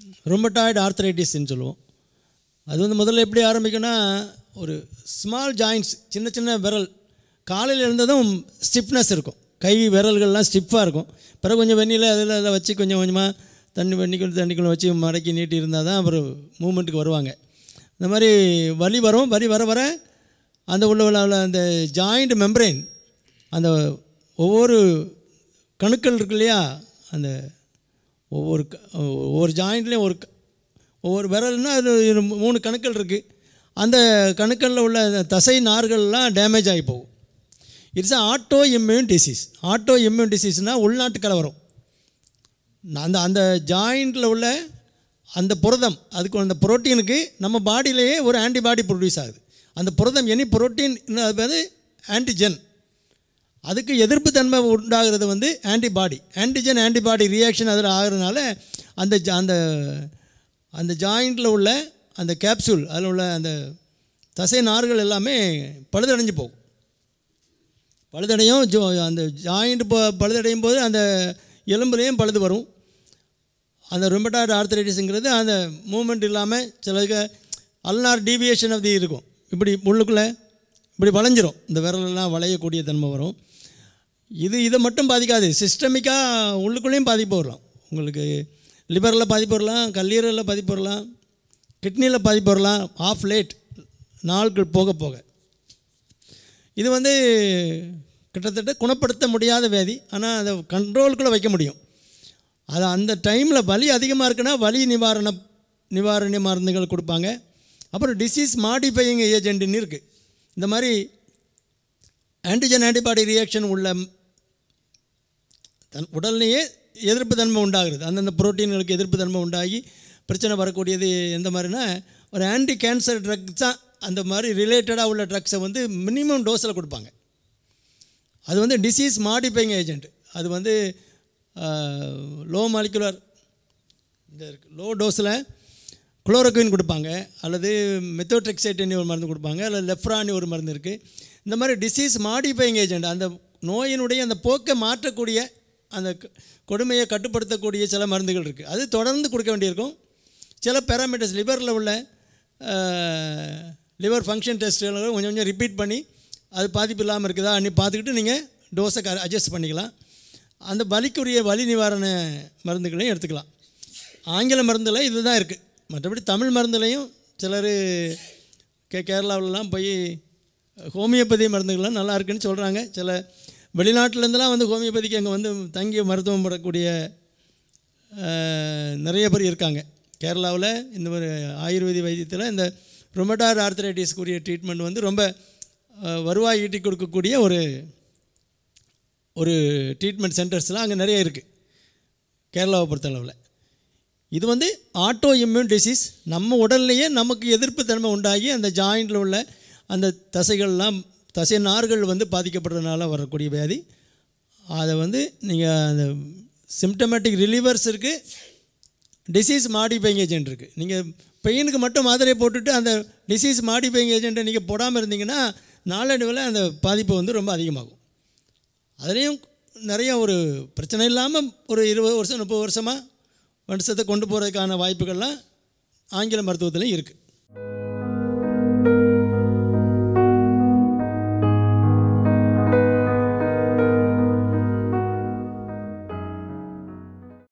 ரொம்பட்டாய்டு ஆர்த்தரைட்டிஸ்ன்னு சொல்லுவோம் அது வந்து முதல்ல எப்படி ஆரம்பிக்கும்னா ஒரு ஸ்மால் ஜாயின்ட்ஸ் சின்ன சின்ன விரல் காலையில் இருந்ததும் ஸ்டிஃப்னஸ் இருக்கும் கை விரல்கள்லாம் ஸ்டிஃபாக இருக்கும் பிறகு கொஞ்சம் வெந்நில அதில் அதில் வச்சு கொஞ்சம் கொஞ்சமாக தண்ணி வெண்ணிக்குள்ள தண்ணிக்குள்ள வச்சு மடக்கி நீட்டி இருந்தால் தான் அப்புறம் மூமெண்ட்டுக்கு வருவாங்க இந்த மாதிரி வலி வரும் வலி வர வர அந்த உள்ள உள்ள உள்ள அந்த ஜாயிண்ட் மெம்பரேன் அந்த ஒவ்வொரு கணுக்கள் இருக்கு இல்லையா அந்த ஒவ்வொரு க- ஒவ்வொரு ஜாயிண்ட்லேயும் ஒரு க- ஒவ்வொரு விரல்னா அது இரு- மூணு கணுக்கள் இருக்குது அந்த கணுக்களில் உள்ள அந்த தசை நார்கள்லாம் டேமேஜ் ஆகி போகும் it's autoimmune disease autoimmune டிசீஸ்னால் உள்நாட்டு கலவரம் அந்த அந்த ஜாயிண்டில் உள்ள அந்த புரதம் அதுக்கு அந்த புரோட்டீனுக்கு நம்ம பாடியிலேயே ஒரு ஆன்டிபாடி ப்ரொடியூஸ் ஆகுது அந்த புரதம் எனி புரோட்டீன் அது வந்து ஆன்டிஜென் அதுக்கு எதிர்ப்பு தன்மை உண்டாகிறது வந்து ஆன்டிபாடி ஆன்டிஜன் ஆன்டிபாடி ரியாக்ஷன் அதில் ஆகிறதுனால அந்த ஜ- அந்த அந்த ஜாயிண்டில் உள்ள அந்த கேப்சூல் அதில் உள்ள அந்த தசை நார்கள் எல்லாமே பழுதடைஞ்சு போகும் பழுதடையும் ஜோ அந்த ஜாயிண்ட் ப பழுதடையும் போது அந்த எலும்புலேயும் பழுது வரும் அந்த ரொம்பட்டாய்டு ஆர்த்தரைட்டிஸுங்கிறது அந்த மூமெண்ட் இல்லாமல் சிலருக்கு அல்னார் டீவியேஷன் ஆஃப் தி இருக்கும் இப்படி உள்ளுக்குள்ளே இப்படி வளைஞ்சிரும் இந்த விரலெல்லாம் வளையக்கூடிய தன்மை வரும் இது இதை மட்டும் பாதிக்காது சிஸ்டமிக்காக உள்ளுக்குள்ளேயும் பாதிப்பு வரலாம் உங்களுக்கு லிவரில் பாதிப்பு வரலாம் கல்லீரலில் பாதிப்பு வரலாம் கிட்னியில் பாதிப்பு வரலாம் ஆஃப் லேட் நாட்கள் போக போக இது வந்து கிட்டத்தட்ட குணப்படுத்த முடியாத வியாதி ஆனால் அதை கண்ட்ரோலுக்குள்ளே வைக்க முடியும் அது அந்த டைமில் வலி அதிகமாக இருக்குன்னா வலி நிவாரண நிவாரண மருந்துகள் கொடுப்பாங்க அப்புறம் டிசீஸ் மாடிஃபையிங் ஏஜென்ட்னு இருக்குது இந்த மாதிரி ஆன்டிஜன் ஆன்டிபாடி ரியாக்ஷன் உள்ள தன் உடல்லையே எதிர்ப்பு தன்மை உண்டாகிறது அந்தந்த புரோட்டீன்களுக்கு எதிர்ப்பு தன்மை உண்டாகி பிரச்சனை வரக்கூடியது எந்த மாதிரினா ஒரு ஆன்டி கேன்சர் ட்ரக்ஸ் தான் அந்த மாதிரி ரிலேட்டடாக உள்ள ட்ரக்ஸை வந்து மினிமம் டோஸில் கொடுப்பாங்க அது வந்து டிசீஸ் மாடிஃபைங் ஏஜென்ட் அது வந்து லோ மாலிகுலர் இந்த லோ டோஸில் குளோரோக்வின் கொடுப்பாங்க அல்லது மெத்தோட்ரெக்சைட்னு ஒரு மருந்து கொடுப்பாங்க அல்லது லெஃப்ரானி ஒரு மருந்து இருக்குது இந்த மாதிரி டிசீஸ் மாடிஃபைங் ஏஜென்ட் அந்த நோயினுடைய அந்த போக்கை மாற்றக்கூடிய அந்த க- கொடுமையை கட்டுப்படுத்தக்கூடிய சில மருந்துகள் இருக்குது அது தொடர்ந்து கொடுக்க வேண்டியிருக்கும் சில பேராமீட்டர்ஸ் லிவரில் உள்ள லிவர் ஃபங்க்ஷன் டெஸ்ட்டுகளை கொஞ்சம் கொஞ்சம் ரிப்பீட் பண்ணி அது பாதிப்பு இல்லாமல் இருக்குதா நீ பார்த்துக்கிட்டு நீங்கள் டோஸை அட்ஜஸ்ட் பண்ணிக்கலாம் அந்த வலிக்குரிய வலி நிவாரண மருந்துகளையும் எடுத்துக்கலாம் ஆங்கில மருந்தில் இதுதான் இருக்குது மற்றபடி தமிழ் மருந்துலையும் சிலர் கே கேரளாவிலலாம் போய் ஹோமியோபதி மருந்துகள்லாம் நல்லா இருக்குன்னு சொல்கிறாங்க சில வெளிநாட்டிலேருந்துலாம் வந்து ஹோமியோபதிக்கு அங்கே வந்து தங்கி மருத்துவம் பெறக்கூடிய அஹ், நிறைய பேர் இருக்காங்க கேரளாவில் இந்த ஒரு ஆயுர்வேதி வைத்தியத்தில் இந்த ரொமட்டார் ஆர்த்தரைட்டிஸ்க்குரிய ட்ரீட்மெண்ட் வந்து ரொம்ப அஹ், வருவாய் ஈட்டி கொடுக்கக்கூடிய ஒரு ஒரு ட்ரீட்மெண்ட் சென்டர்ஸ்லாம் அங்கே நிறைய இருக்குது கேரளாவை பொறுத்தளவில் இது வந்து ஆட்டோ இம்யூன் டிசீஸ் நம்ம உடல்லையே நமக்கு எதிர்ப்பு தன்மை உண்டாகி அந்த ஜாயிண்டில் உள்ள அந்த தசைகள்லாம் தசை நார்கள் வந்து பாதிக்கப்படுறதுனால வரக்கூடிய வியாதி அதை வந்து நீங்கள் அந்த சிம்டமேட்டிக் ரிலீவர்ஸ் இருக்குது டிசீஸ் மாடிஃபைங் ஏஜென்ட் இருக்குது நீங்கள் பெயினுக்கு மட்டும் மாத்திரையை போட்டுட்டு அந்த டிசீஸ் மாடிஃபைங் ஏஜென்ட்டை நீங்கள் போடாமல் இருந்தீங்கன்னா நாளடைவில் அந்த பாதிப்பு வந்து ரொம்ப அதிகமாகும் அதுலேயும் நிறைய ஒரு பிரச்சனை இல்லாமல் ஒரு இருபது வருஷம் முப்பது வருஷமாக வருஷத்தை கொண்டு போகிறதுக்கான வாய்ப்புகள்லாம் ஆங்கில மருத்துவத்துலேயும் இருக்குது